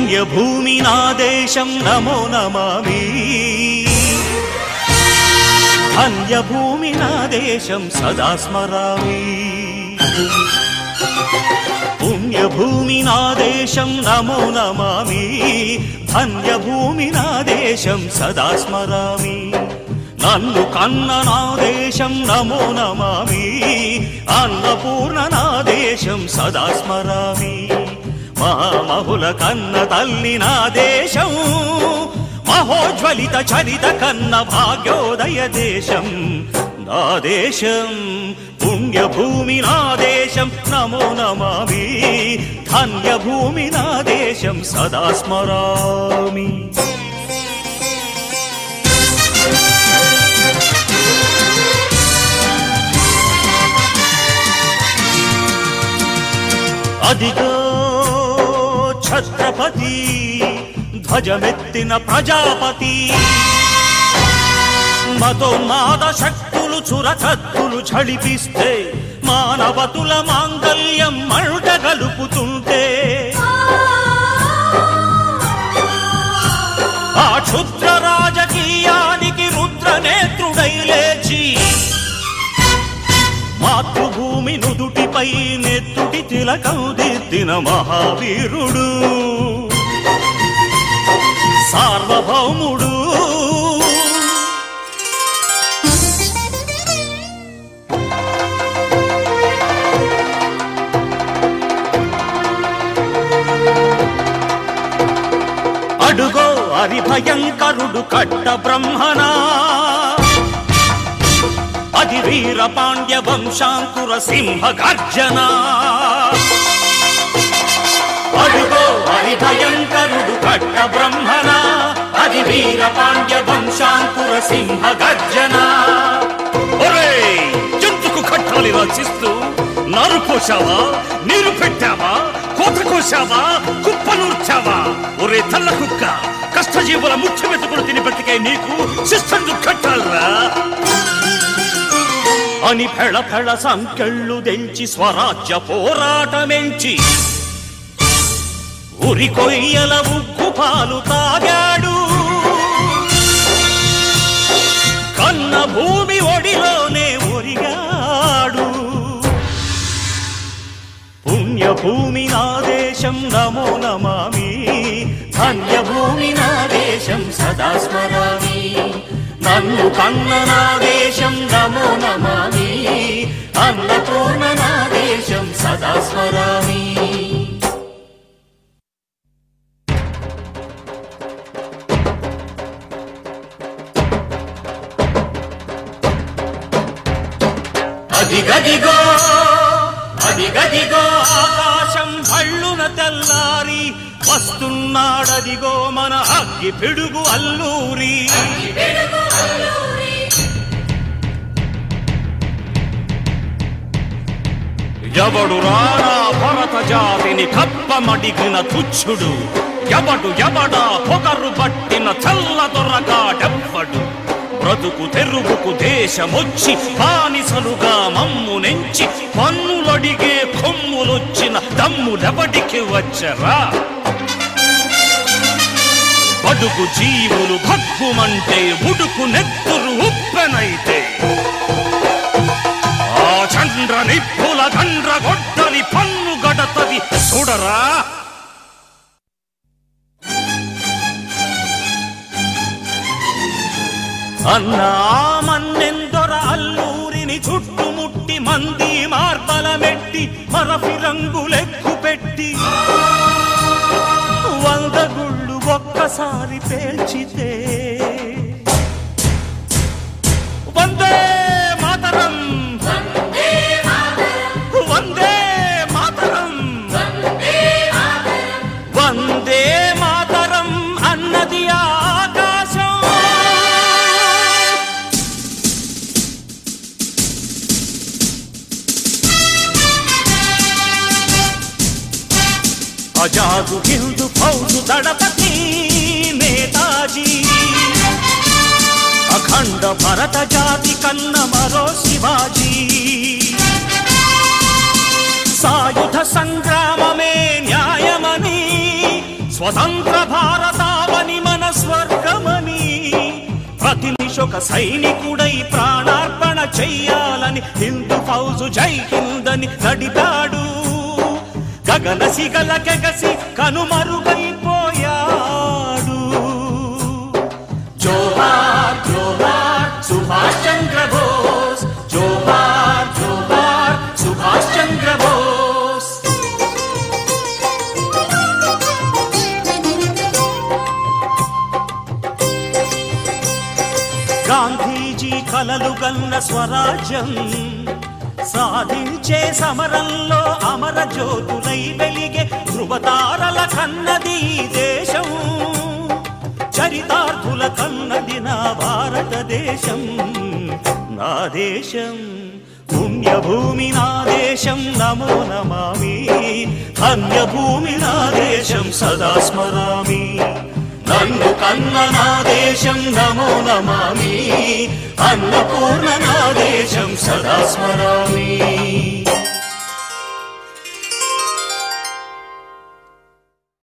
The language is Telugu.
పుణ్యభూమి నా దేశం నమో నమామి ధన్యభూమి నా దేశం సదా స్మరామి పుణ్యభూమి నా దేశం నమో నమామి ధన్యభూమి నా దేశం సదా స్మరామి నన్ను కన్న నా దేశం నమో నమామి అన్నపూర్ణ నా దేశం సదా స్మరామి మహామహుల కన్న తల్లి నా దేశం మహోజ్వలిత చరిత కన్న భాగ్యోదయ దేశం నా దేశం పుణ్యభూమి నా దేశం నమో నమామి ధన్యభూమి నా దేశం సదా స్మరామి అదిగో ఛత్రపతి ధ్వజమెత్తిన ప్రజాపతి మతోన్మాద శక్తులు చురకత్తులు ఝళిపిస్తే మానవతుల మాంగల్యం మంట గలుపుతుంటే ఆ క్షుద్ర రాజకీయానికి రుద్ర నేత్రుడై లేచి మాతృభూమి నుదుటిపై నెత్తుటి తిలకం దిద్దిన మహావీరుడు సార్వభౌముడు అడుగో అరి భయంకరుడు కట్ట బ్రహ్మనా అది వీర పాండ్య వంశాంకుర సింహ గర్జన అడుగో హరి భయంకరుడు కట్ట బ్రహ్మణ అది వీర పాండ్య వంశాంకుర సింహ గర్జన ఒరేయ్ జంతుకు కట్టాలి రచిస్తూ నారు పోసావా నీరు పెట్టావా కోత కోసావా కుప్పనూర్చావా ఒరే తల్ల కుక్క కష్టజీవుల ముఖ్య వెతుకులు తిని బ్రతికే నీకు శిస్తందు కట్టాలరా అని ఫెళ ఫెళ సంకెళ్ళు తెంచి స్వరాజ్య పోరాటమెంచి ఉరి కొయ్యల ఉగ్గు పాలు తాగాడు కన్న భూమి ఒడిలోనే ఒరిగాడు పుణ్యభూమి నా దేశం నమో నమామి ధన్యభూమి నా దేశం సదా స్మరామి నన్ను కన్న నా దేశం నమో నమామి అన్నపూర్ణ నా దేశం సదా స్మరామి అది గదిగో అది గదిగో ఆకాశం భళ్ళున తెల్లారి వస్తున్నాడదిగో మన అగ్గి పిడుగు అల్లూరి ఎవడు రానా భరత జాతిని కప్పమడిగిన తుచ్చుడు ఎవడు ఎవడా పొగరు పట్టిన చల్ల దొరగాడెవ్వడు బ్రతుకు తెరుగుకు దేశమొచ్చి బానిసలుగా మమ్ము నెంచి పన్నులడిగే కొమ్ములొచ్చిన దమ్ములెవడికి వచ్చరా బడుగు జీవులు భగ్గుమంటే ఉడుకు నెత్తురు ఉప్పెనైతే ఆ చంద్ర నిప్పుల గండ్ర గొడ్డలి పన్ను గడతది చూడరా అన్నా మన్నెందొర అల్లూరిని చుట్టుముట్టి మంది మార్బలమెట్టి మరఫి రంగులెక్కు పెట్టి వంద గుళ్ళు ఒక్కసారి పేల్చితే వందే మాతరం వందే మాతరం వందే మాతరం అన్నది ఆకాశం అజాదు హిందూ ఫౌజు దళపతి నేతాజీ అఖండ భరత జాతి కన్న మరో శివాజీ సాయుధ సంగ్రామమే న్యాయమని స్వతంత్ర భారతావని మన స్వర్గమని ప్రతి నిమిషొక సైనికుడై ప్రాణార్పణ చెయ్యాలని హిందూ ఫౌజు జై హిందని నడిపాడు గగన సిగల కెగసి కనుమరుగైపోయాడు జోహార్ జోహార్ సుభాష్ చంద్ర బోస్ జోహార్ జోహార్ సుభాష్ చంద్ర బోస్ గాంధీజీ కలలు గన్న స్వరాజ్యం సాధించే సమరంలో అమర జ్యోతులై వెలిగే ధృవతారల కన్నది ఈ దేశం చరితార్థుల కన్నది నా భారతదేశం నా దేశం పుణ్యభూమి నా దేశం నమో నమామి ధన్యభూమి నా దేశం సదా స్మరామి నన్ను కన్న నా దేశం నమో నమామి అన్నపూర్ణ నా దేశం సదా స్మరామి